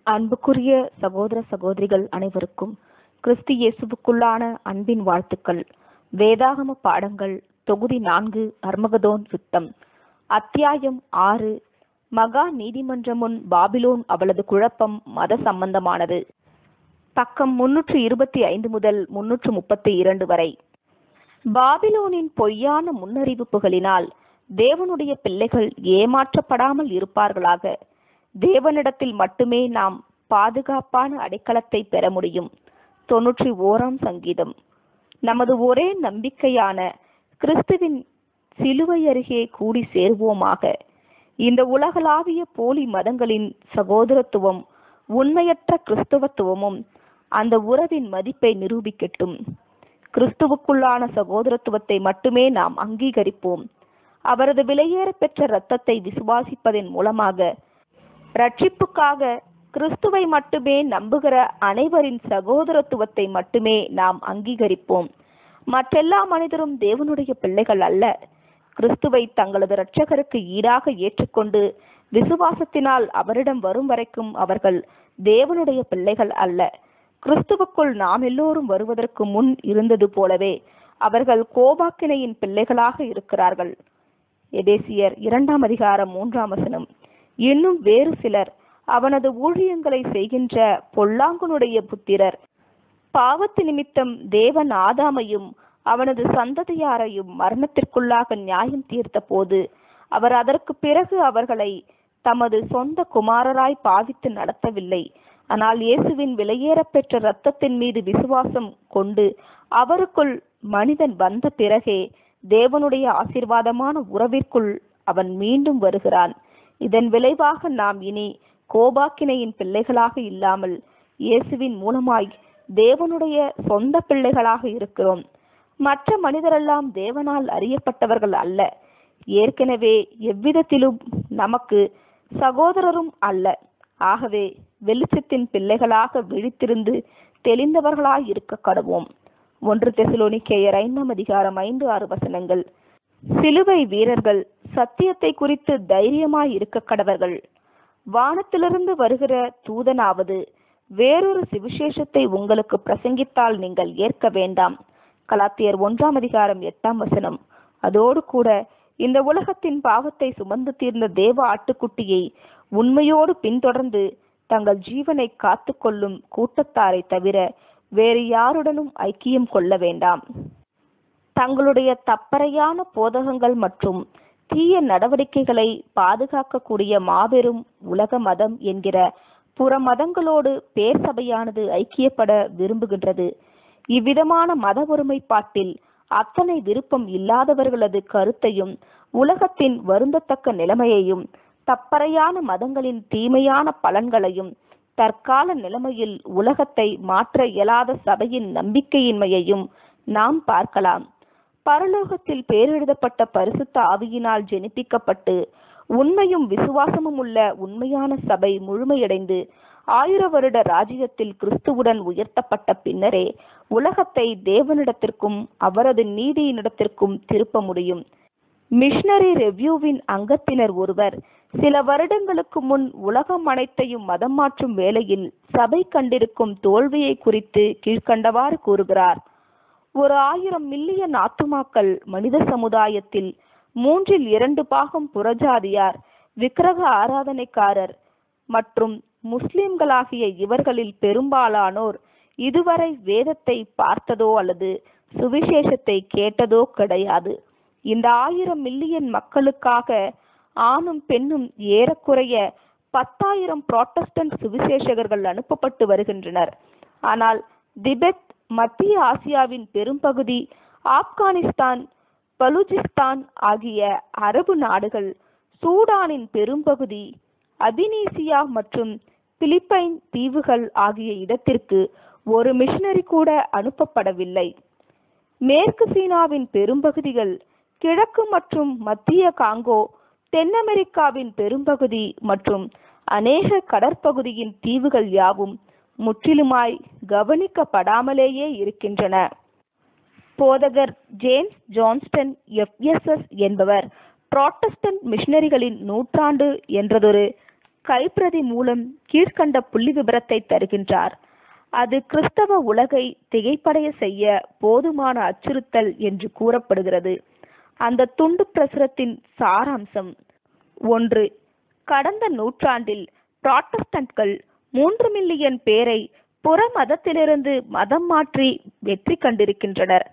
அன்புக்குரிய சகோதர சகோதரிகள் அனைவருக்கும் கிறிஸ்து இயேசுவுக்குள்ளான அன்பின் வாழ்த்துக்கள் வேதாகம பாடங்கள் தொகுதி நான்கு அர்மகதோன் யுத்தம் அத்தியாயம் ஆறு மகா நீதிமன்றம் முன் பாபிலோன் அவளது குழப்பம் மத சம்பந்தமானது பக்கம் முன்னூற்று இருபத்தி ஐந்து முதல் முன்னூற்று முப்பத்தி இரண்டு வரை பாபிலோனின் பொய்யான முன்னறிவிப்புகளினால் தேவனுடைய பிள்ளைகள் ஏமாற்றப்படாமல் இருப்பார்களாக தேவனிடத்தில் மட்டுமே நாம் பாதுகாப்பான அடைக்கலத்தை பெற முடியும் தொன்னூற்றி ஓராம் சங்கீதம் நமது ஒரே நம்பிக்கையான கிறிஸ்துவின் சிலுவை அருகே கூடி சேருவோமாக இந்த உலகளாவிய போலி மதங்களின் சகோதரத்துவம் உண்மையற்ற கிறிஸ்தவத்துவமும் அந்த உறவின் மதிப்பை நிரூபிக்கட்டும் கிறிஸ்துவுக்குள்ளான சகோதரத்துவத்தை மட்டுமே நாம் அங்கீகரிப்போம் அவரது விலையேற பெற்ற இரத்தத்தை விசுவாசிப்பதன் மூலமாக ரட்சிப்புக்காக கிறிஸ்துவை மட்டுமே நம்புகிற அனைவரின் சகோதரத்துவத்தை மட்டுமே நாம் அங்கீகரிப்போம் மற்றெல்லா மனிதரும் தேவனுடைய பிள்ளைகள் அல்ல கிறிஸ்துவை தங்களது இரட்சகருக்கு ஈடாக ஏற்றுக்கொண்டு விசுவாசத்தினால் அவரிடம் வரும் வரைக்கும் அவர்கள் தேவனுடைய பிள்ளைகள் அல்ல கிறிஸ்துவுக்குள் நாம் எல்லோரும் வருவதற்கு முன் இருந்தது போலவே அவர்கள் கோபாக்கினையின் பிள்ளைகளாக இருக்கிறார்கள் எபேசியர் இரண்டாம் அதிகாரம் மூன்றாம் வசனம் இன்னும் வேறு சிலர் அவனது ஊழியங்களை செய்கின்ற பொல்லாங்குனுடைய புத்திரர் பாவத்து நிமித்தம் தேவன் ஆதாமையும் அவனது சந்ததியாரையும் மரணத்திற்குள்ளாக நியாயம் தீர்த்த போது அவர் அதற்கு பிறகு அவர்களை தமது சொந்த குமாரராய் பாவித்து நடத்தவில்லை ஆனால் இயேசுவின் விலையேற பெற்ற இரத்தத்தின் மீது விசுவாசம் கொண்டு அவருக்குள் மனிதன் வந்த பிறகே தேவனுடைய ஆசிர்வாதமான உறவிற்குள் அவன் மீண்டும் வருகிறான் இதன் விளைவாக நாம் இனி கோபாக்கினையின் பிள்ளைகளாக இல்லாமல் இயேசுவின் மூலமாய் தேவனுடைய சொந்த பிள்ளைகளாக இருக்கிறோம் மற்ற மனிதரெல்லாம் தேவனால் அறியப்பட்டவர்கள் அல்ல ஏற்கனவே எவ்விதத்திலும் நமக்கு சகோதரரும் அல்ல ஆகவே வெளிச்சத்தின் பிள்ளைகளாக விழித்திருந்து தெளிந்தவர்களாய் இருக்க கடவோம் ஒன்று தெசுலோனிக்கேயர் ஐந்தாம் அதிகாரம் ஐந்து ஆறு வசனங்கள் சிலுவை வீரர்கள் சத்தியத்தை குறித்து தைரியமாய் இருக்க கடவர்கள் வானத்திலிருந்து வருகிற தூதனாவது வேறொரு சுவிசேஷத்தை உங்களுக்கு பிரசங்கித்தால் நீங்கள் ஏற்க வேண்டாம் கலாத்தியர் ஒன்றாம் அதிகாரம் எட்டாம் வசனம் அதோடு கூட இந்த உலகத்தின் பாவத்தை சுமந்து தீர்ந்த தேவ ஆட்டுக்குட்டியை உண்மையோடு பின்தொடர்ந்து தங்கள் ஜீவனை காத்து கொள்ளும் கூட்டத்தாரை தவிர வேறு யாருடனும் ஐக்கியம் கொள்ள வேண்டாம் தங்களுடைய தப்பறையான போதகங்கள் மற்றும் தீய நடவடிக்கைகளை பாதுகாக்கக்கூடிய மாபெரும் உலக மதம் என்கிற புற மதங்களோடு பேர் சபையானது ஐக்கியப்பட விரும்புகின்றது இவ்விதமான மத ஒருமைப்பாட்டில் அத்தனை விருப்பம் இல்லாதவர்களது கருத்தையும் உலகத்தின் வருந்தத்தக்க நிலைமையையும் தப்பறையான மதங்களின் தீமையான பலன்களையும் தற்கால நிலைமையில் உலகத்தை மாற்ற இயலாத சபையின் நம்பிக்கையின்மையையும் நாம் பார்க்கலாம் பரலோகத்தில் பேரெழுதப்பட்ட பரிசுத்த ஆவியினால் ஜெனிப்பிக்கப்பட்டு உண்மையும் விசுவாசமும் உள்ள உண்மையான சபை முழுமையடைந்து ஆயிர வருட ராஜ்யத்தில் கிறிஸ்துவுடன் உயர்த்தப்பட்ட பின்னரே உலகத்தை தேவனிடத்திற்கும் அவரது நீதியினிடத்திற்கும் திருப்ப முடியும் மிஷனரி ரெவ்யூவின் அங்கத்தினர் ஒருவர் சில வருடங்களுக்கு முன் உலகம் அனைத்தையும் மதம் மாற்றும் வேளையில் சபை கண்டிருக்கும் தோல்வியை குறித்து கீழ்கண்டவாறு கூறுகிறார் ஒரு ஆயிரம் மில்லியன் ஆத்துமாக்கள் மனித சமுதாயத்தில் மூன்றில் இரண்டு பாகம் புறஜாதியார் விக்கிரக ஆராதனைக்காரர் மற்றும் முஸ்லிம்களாகிய இவர்களில் பெரும்பாலானோர் இதுவரை வேதத்தை பார்த்ததோ அல்லது சுவிசேஷத்தை கேட்டதோ கிடையாது இந்த ஆயிரம் மில்லியன் மக்களுக்காக ஆணும் பெண்ணும் ஏறக்குறைய பத்தாயிரம் புராட்டஸ்டன்ட் சுவிசேஷகர்கள் அனுப்பப்பட்டு வருகின்றனர் ஆனால் திபெத் மத்திய ஆசியாவின் பெரும்பகுதி ஆப்கானிஸ்தான் பலூச்சிஸ்தான் ஆகிய அரபு நாடுகள் சூடானின் பெரும்பகுதி அபினீசியா மற்றும் பிலிப்பைன் தீவுகள் ஆகிய இடத்திற்கு ஒரு மிஷனரி கூட அனுப்பப்படவில்லை மேற்கு சீனாவின் பெரும்பகுதிகள் கிழக்கு மற்றும் மத்திய காங்கோ தென் அமெரிக்காவின் பெரும்பகுதி மற்றும் அநேக கடற்பகுதியின் தீவுகள் யாவும் முற்றிலுமாய் கவனிக்கப்படாமலேயே இருக்கின்றன போதகர் ஜேம்ஸ் ஜான்ஸ்டன் எஃப்எஸ்எஸ் என்பவர் புராட்டஸ்டன்ட் மிஷனரிகளின் நூற்றாண்டு என்றதொரு கைப்பிரதி மூலம் கீழ்கண்ட புள்ளி விபரத்தை தருகின்றார் அது கிறிஸ்தவ உலகை திகைப்படைய செய்ய போதுமான அச்சுறுத்தல் என்று கூறப்படுகிறது அந்த துண்டு பிரசுரத்தின் சாராம்சம் ஒன்று கடந்த நூற்றாண்டில் புராட்டஸ்டன்ட்கள் மூன்று மில்லியன் பேரை புற மதத்திலிருந்து மதம் மாற்றி வெற்றி கண்டிருக்கின்றனர்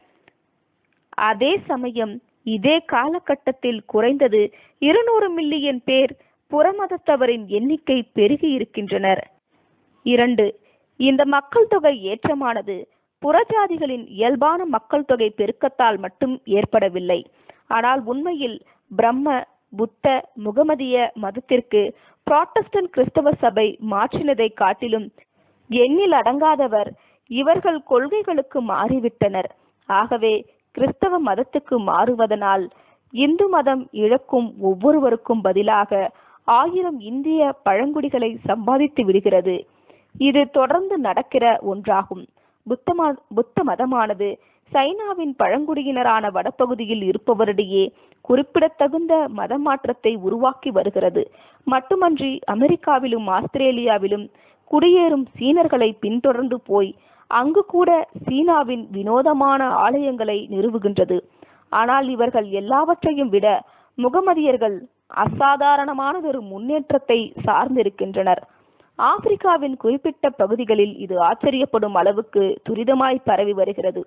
அதே சமயம் இதே காலகட்டத்தில் குறைந்தது இருநூறு மில்லியன் பேர் புறமதத்தவரின் எண்ணிக்கை பெருகி இருக்கின்றனர் இரண்டு இந்த மக்கள் தொகை ஏற்றமானது புறஜாதிகளின் இயல்பான மக்கள் தொகை பெருக்கத்தால் மட்டும் ஏற்படவில்லை ஆனால் உண்மையில் பிரம்ம புத்த முகமதிய மதத்திற்கு புராட்டஸ்டன்ட் கிறிஸ்தவ சபை மாற்றினதை காட்டிலும் எண்ணில் அடங்காதவர் இவர்கள் கொள்கைகளுக்கு மாறிவிட்டனர் ஆகவே கிறிஸ்தவ மதத்துக்கு மாறுவதனால் இந்து மதம் இழக்கும் ஒவ்வொருவருக்கும் பதிலாக ஆயிரம் இந்திய பழங்குடிகளை சம்பாதித்து விடுகிறது இது தொடர்ந்து நடக்கிற ஒன்றாகும் புத்தமா புத்த மதமானது சைனாவின் பழங்குடியினரான வடபகுதியில் இருப்பவரிடையே குறிப்பிடத்தகுந்த மத மாற்றத்தை உருவாக்கி வருகிறது மட்டுமன்றி அமெரிக்காவிலும் ஆஸ்திரேலியாவிலும் குடியேறும் சீனர்களை பின்தொடர்ந்து போய் அங்கு கூட சீனாவின் வினோதமான ஆலயங்களை நிறுவுகின்றது ஆனால் இவர்கள் எல்லாவற்றையும் விட முகமதியர்கள் அசாதாரணமானதொரு முன்னேற்றத்தை சார்ந்திருக்கின்றனர் ஆப்பிரிக்காவின் குறிப்பிட்ட பகுதிகளில் இது ஆச்சரியப்படும் அளவுக்கு துரிதமாய் பரவி வருகிறது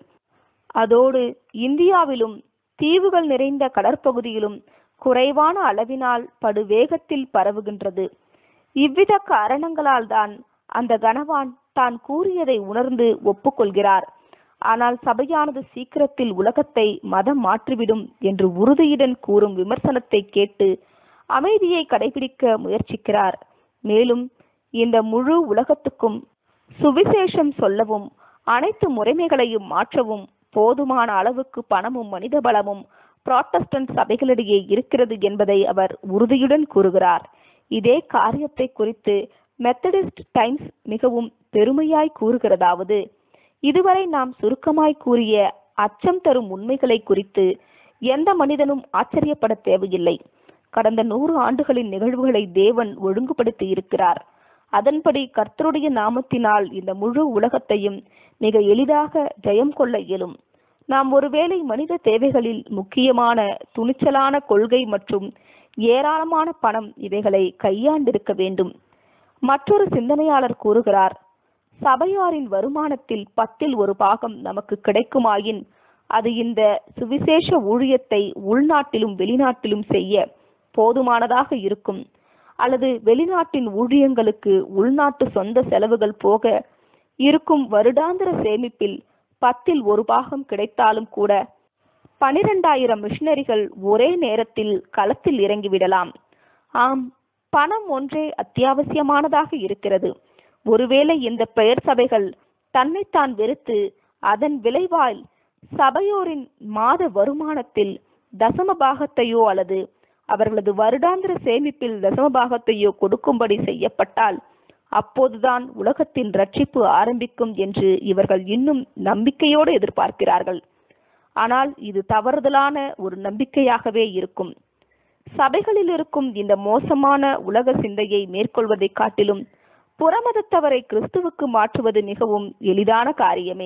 அதோடு இந்தியாவிலும் தீவுகள் நிறைந்த கடற்பகுதியிலும் குறைவான அளவினால் படு வேகத்தில் பரவுகின்றது இவ்வித காரணங்களால் தான் அந்த கனவான் தான் கூறியதை உணர்ந்து ஒப்புக்கொள்கிறார் ஆனால் சபையானது சீக்கிரத்தில் உலகத்தை மதம் மாற்றிவிடும் என்று உறுதியுடன் கூறும் விமர்சனத்தை கேட்டு அமைதியை கடைபிடிக்க முயற்சிக்கிறார் மேலும் இந்த முழு உலகத்துக்கும் சுவிசேஷம் சொல்லவும் அனைத்து முறைமைகளையும் மாற்றவும் போதுமான அளவுக்கு பணமும் மனித பலமும் புராட்டஸ்டன்ட் சபைகளிடையே இருக்கிறது என்பதை அவர் உறுதியுடன் கூறுகிறார் இதே காரியத்தை குறித்து மெத்தடிஸ்ட் டைம்ஸ் மிகவும் பெருமையாய் கூறுகிறதாவது இதுவரை நாம் சுருக்கமாய் கூறிய அச்சம் தரும் உண்மைகளை குறித்து எந்த மனிதனும் ஆச்சரியப்பட தேவையில்லை கடந்த நூறு ஆண்டுகளின் நிகழ்வுகளை தேவன் ஒழுங்குபடுத்தி இருக்கிறார் அதன்படி கர்த்தருடைய நாமத்தினால் இந்த முழு உலகத்தையும் மிக எளிதாக ஜெயம் கொள்ள இயலும் நாம் ஒருவேளை மனித தேவைகளில் முக்கியமான துணிச்சலான கொள்கை மற்றும் ஏராளமான பணம் இவைகளை கையாண்டிருக்க வேண்டும் மற்றொரு சிந்தனையாளர் கூறுகிறார் சபையாரின் வருமானத்தில் பத்தில் ஒரு பாகம் நமக்கு கிடைக்குமாயின் அது இந்த சுவிசேஷ ஊழியத்தை உள்நாட்டிலும் வெளிநாட்டிலும் செய்ய போதுமானதாக இருக்கும் அல்லது வெளிநாட்டின் ஊழியங்களுக்கு உள்நாட்டு சொந்த செலவுகள் போக இருக்கும் வருடாந்திர சேமிப்பில் பத்தில் ஒரு பாகம் கிடைத்தாலும் கூட பனிரெண்டாயிரம் மிஷனரிகள் ஒரே நேரத்தில் களத்தில் இறங்கிவிடலாம் ஆம் பணம் ஒன்றே அத்தியாவசியமானதாக இருக்கிறது ஒருவேளை இந்த பெயர் சபைகள் தன்னைத்தான் வெறுத்து அதன் விளைவால் சபையோரின் மாத வருமானத்தில் தசம பாகத்தையோ அல்லது அவர்களது வருடாந்திர சேமிப்பில் தசம பாகத்தையோ கொடுக்கும்படி செய்யப்பட்டால் அப்போதுதான் உலகத்தின் ரட்சிப்பு ஆரம்பிக்கும் என்று இவர்கள் இன்னும் நம்பிக்கையோடு எதிர்பார்க்கிறார்கள் ஆனால் இது தவறுதலான ஒரு நம்பிக்கையாகவே இருக்கும் சபைகளில் இருக்கும் இந்த மோசமான உலக சிந்தையை மேற்கொள்வதை காட்டிலும் புறமதத்தவரை கிறிஸ்துவுக்கு மாற்றுவது மிகவும் எளிதான காரியமே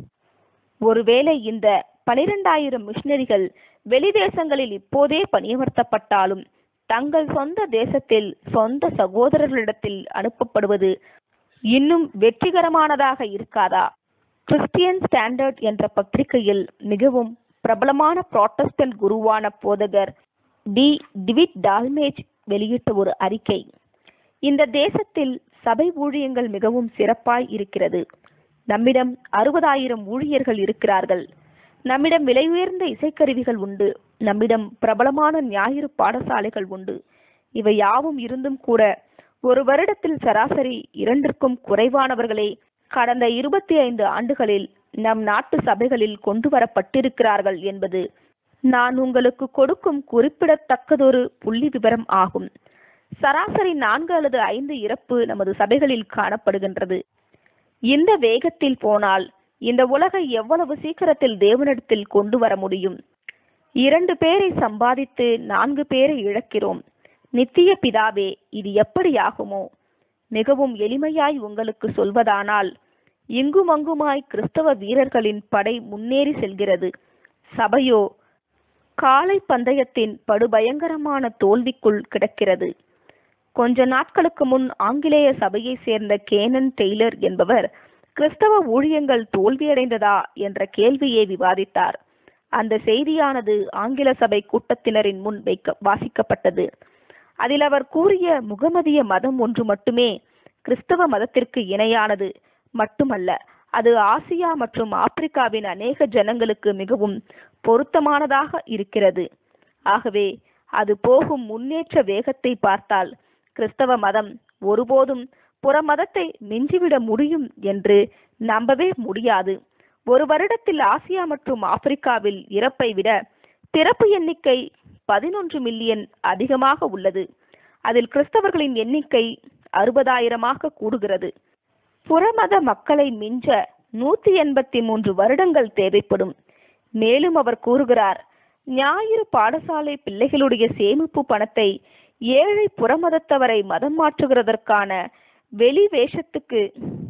ஒருவேளை இந்த பனிரெண்டாயிரம் மிஷினரிகள் வெளிதேசங்களில் இப்போதே பணியமர்த்தப்பட்டாலும் தங்கள் சொந்த தேசத்தில் சொந்த சகோதரர்களிடத்தில் அனுப்பப்படுவது இன்னும் வெற்றிகரமானதாக இருக்காதா கிறிஸ்டியன் ஸ்டாண்டர்ட் என்ற பத்திரிகையில் மிகவும் பிரபலமான புராட்டஸ்டன்ட் குருவான போதகர் டி டிவிட் டால்மேஜ் வெளியிட்ட ஒரு அறிக்கை இந்த தேசத்தில் சபை ஊழியங்கள் மிகவும் சிறப்பாய் இருக்கிறது நம்மிடம் அறுபதாயிரம் ஊழியர்கள் இருக்கிறார்கள் நம்மிடம் விலை உயர்ந்த இசைக்கருவிகள் உண்டு நம்மிடம் பிரபலமான ஞாயிறு பாடசாலைகள் உண்டு இவை யாவும் இருந்தும் கூட ஒரு வருடத்தில் சராசரி இரண்டிற்கும் குறைவானவர்களே கடந்த இருபத்தி ஐந்து ஆண்டுகளில் நம் நாட்டு சபைகளில் கொண்டு வரப்பட்டிருக்கிறார்கள் என்பது நான் உங்களுக்கு கொடுக்கும் குறிப்பிடத்தக்கதொரு புள்ளி விவரம் ஆகும் சராசரி நான்கு அல்லது ஐந்து இறப்பு நமது சபைகளில் காணப்படுகின்றது இந்த வேகத்தில் போனால் இந்த உலகை எவ்வளவு சீக்கிரத்தில் தேவனிடத்தில் கொண்டு வர முடியும் இரண்டு பேரை சம்பாதித்து நான்கு பேரை இழக்கிறோம் நித்திய பிதாவே இது எப்படியாகுமோ மிகவும் எளிமையாய் உங்களுக்கு சொல்வதானால் இங்குமங்குமாய் கிறிஸ்தவ வீரர்களின் படை முன்னேறி செல்கிறது சபையோ காலை பந்தயத்தின் படுபயங்கரமான தோல்விக்குள் கிடக்கிறது கொஞ்ச நாட்களுக்கு முன் ஆங்கிலேய சபையை சேர்ந்த கேனன் டெய்லர் என்பவர் கிறிஸ்தவ ஊழியங்கள் தோல்வியடைந்ததா என்ற கேள்வியை விவாதித்தார் அந்த செய்தியானது ஆங்கில சபை கூட்டத்தினரின் முன் வைக்க வாசிக்கப்பட்டது அதில் அவர் கூறிய முகமதிய மதம் ஒன்று மட்டுமே கிறிஸ்தவ மதத்திற்கு இணையானது மட்டுமல்ல அது ஆசியா மற்றும் ஆப்பிரிக்காவின் அநேக ஜனங்களுக்கு மிகவும் பொருத்தமானதாக இருக்கிறது ஆகவே அது போகும் முன்னேற்ற வேகத்தை பார்த்தால் கிறிஸ்தவ மதம் ஒருபோதும் புறமதத்தை மிஞ்சிவிட முடியும் என்று நம்பவே முடியாது ஒரு வருடத்தில் ஆசியா மற்றும் ஆப்பிரிக்காவில் இறப்பை விட பிறப்பு எண்ணிக்கை பதினொன்று மில்லியன் அதிகமாக உள்ளது அதில் கிறிஸ்தவர்களின் எண்ணிக்கை அறுபதாயிரமாக கூடுகிறது புறமத மக்களை மிஞ்ச நூத்தி எண்பத்தி மூன்று வருடங்கள் தேவைப்படும் மேலும் அவர் கூறுகிறார் ஞாயிறு பாடசாலை பிள்ளைகளுடைய சேமிப்பு பணத்தை ஏழை புறமதத்தவரை மதம் மாற்றுகிறதற்கான வெளி வேஷத்துக்கு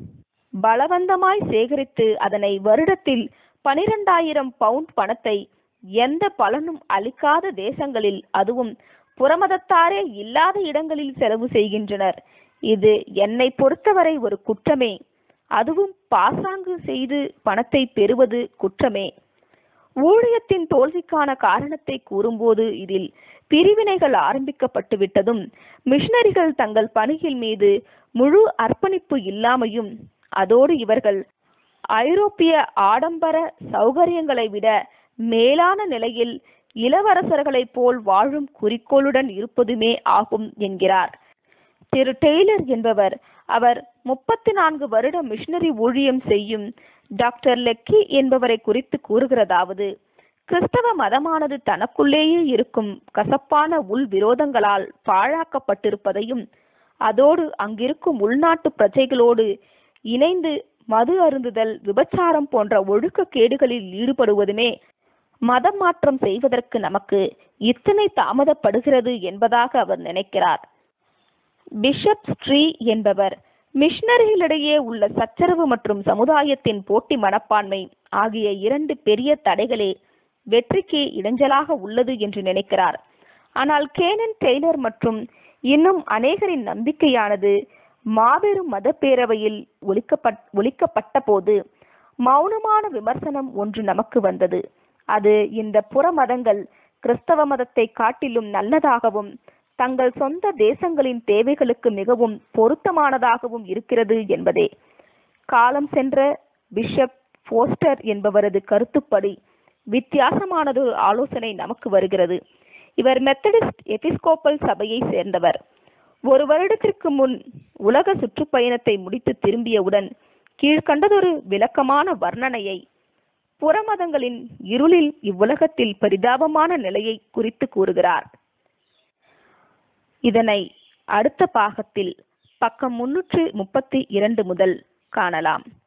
பலவந்தமாய் சேகரித்து அதனை வருடத்தில் பனிரெண்டாயிரம் பவுண்ட் பணத்தை எந்த பலனும் அளிக்காத தேசங்களில் அதுவும் புறமதத்தாரே இல்லாத இடங்களில் செலவு செய்கின்றனர் இது என்னை பொறுத்தவரை ஒரு குற்றமே அதுவும் பாசாங்கு செய்து பணத்தை பெறுவது குற்றமே ஊழியத்தின் தோல்விக்கான காரணத்தை கூறும்போது இதில் பிரிவினைகள் ஆரம்பிக்கப்பட்டு விட்டதும் மிஷனரிகள் தங்கள் பணிகள் மீது முழு அர்ப்பணிப்பு இல்லாமையும் அதோடு இவர்கள் ஐரோப்பிய ஆடம்பர சௌகரியங்களை விட மேலான நிலையில் இளவரசர்களைப் போல் வாழும் குறிக்கோளுடன் இருப்பதுமே ஆகும் என்கிறார் திரு டெய்லர் என்பவர் அவர் முப்பத்தி நான்கு வருட மிஷனரி ஊழியம் செய்யும் டாக்டர் லெக்கி என்பவரை குறித்து கூறுகிறதாவது கிறிஸ்தவ மதமானது தனக்குள்ளேயே இருக்கும் கசப்பான உள் விரோதங்களால் பாழாக்கப்பட்டிருப்பதையும் அதோடு அங்கிருக்கும் உள்நாட்டு பிரஜைகளோடு இணைந்து மது அருந்துதல் விபச்சாரம் போன்ற ஒழுக்க கேடுகளில் ஈடுபடுவதுமே மதம் மாற்றம் செய்வதற்கு நமக்கு இத்தனை தாமதப்படுகிறது என்பதாக அவர் நினைக்கிறார் பிஷப் ஸ்ட்ரீ என்பவர் மிஷனரிகளிடையே உள்ள சச்சரவு மற்றும் சமுதாயத்தின் போட்டி மனப்பான்மை ஆகிய இரண்டு பெரிய தடைகளே வெற்றிக்கு இடைஞ்சலாக உள்ளது என்று நினைக்கிறார் ஆனால் கேனன் டெய்லர் மற்றும் இன்னும் அநேகரின் நம்பிக்கையானது மாபெரும் மதப்பேரவையில் ஒலிக்கப்பட் ஒலிக்கப்பட்ட போது மௌனமான விமர்சனம் ஒன்று நமக்கு வந்தது அது இந்த புற மதங்கள் கிறிஸ்தவ மதத்தை காட்டிலும் நல்லதாகவும் தங்கள் சொந்த தேசங்களின் தேவைகளுக்கு மிகவும் பொருத்தமானதாகவும் இருக்கிறது என்பதே காலம் சென்ற பிஷப் போஸ்டர் என்பவரது கருத்துப்படி வித்தியாசமானது ஆலோசனை நமக்கு வருகிறது இவர் மெத்தடிஸ்ட் எபிஸ்கோப்பல் சபையை சேர்ந்தவர் ஒரு வருடத்திற்கு முன் உலக சுற்றுப்பயணத்தை முடித்து திரும்பியவுடன் கீழ்கண்டதொரு விளக்கமான வர்ணனையை புறமதங்களின் இருளில் இவ்வுலகத்தில் பரிதாபமான நிலையை குறித்து கூறுகிறார் இதனை அடுத்த பாகத்தில் பக்கம் முன்னூற்று முப்பத்தி இரண்டு முதல் காணலாம்